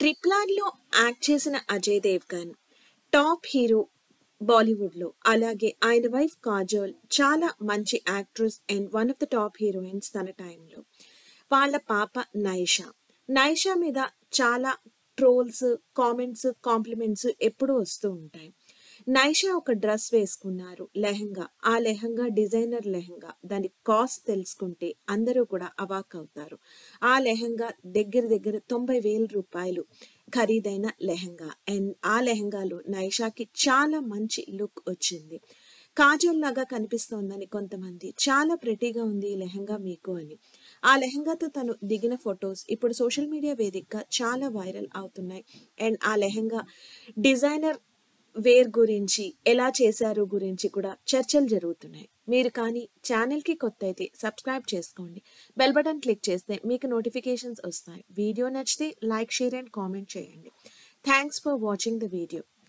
Triple ఆర్‌లో act చేసిన Ajay Devgan top hero బాలీవుడ్‌లో. అలాగే ఆయన వైఫ్ కాజోల్ చాలా మంచి actress and one of the top heroines తన టైంలో. వాళ్ళ పాప నైషా. నైషా మీద చాలా ట్రోల్స్, కామెంట్స్, కాంప్లిమెంట్స్ ఎప్పుడూ వస్తూ ఉంటాయి. నైషా ఒక డ్రెస్ వేసుకున్నారు. లెహెంగా. ఆ లెహెంగా డిజైనర్ లెహెంగా. దాని కాస్ట్ తెలుసుకుంటే అందరూ కూడా అవాక్కవుతారు. ఆ లెహెంగా దగ్గర దగ్గర రూ. 90,000 ఖరీదైన లెహెంగా. అండ్ ఆ లెహెంగాలో నైషాకి చాలా మంచి లుక్ వచ్చింది. కాజోల్ లాగా కనిపిస్తోందని కొంతమంది చాలా ప్రెటీగా ఉంది ఈ లెహెంగా మీకు అని. ఆ లెహెంగాతో తను దిగిన ఫోటోస్ ఇప్పుడు సోషల్ మీడియా వేదికగా చాలా వైరల్ అవుతున్నాయి. అండ్ ఆ లెహెంగా డిజైనర్ వేర్ గురించి, ఎలా చేశారు గురించి కూడా చర్చలు జరుగుతున్నాయి. మీరు కానీ ఛానెల్‌కి కొత్తయితే సబ్స్క్రైబ్ చేసుకోండి. బెల్ బటన్ క్లిక్ చేస్తే మీకు నోటిఫికేషన్స్ వస్తాయి. వీడియో నచ్చితే లైక్, షేర్ అండ్ కామెంట్ చేయండి. Thanks for watching the video.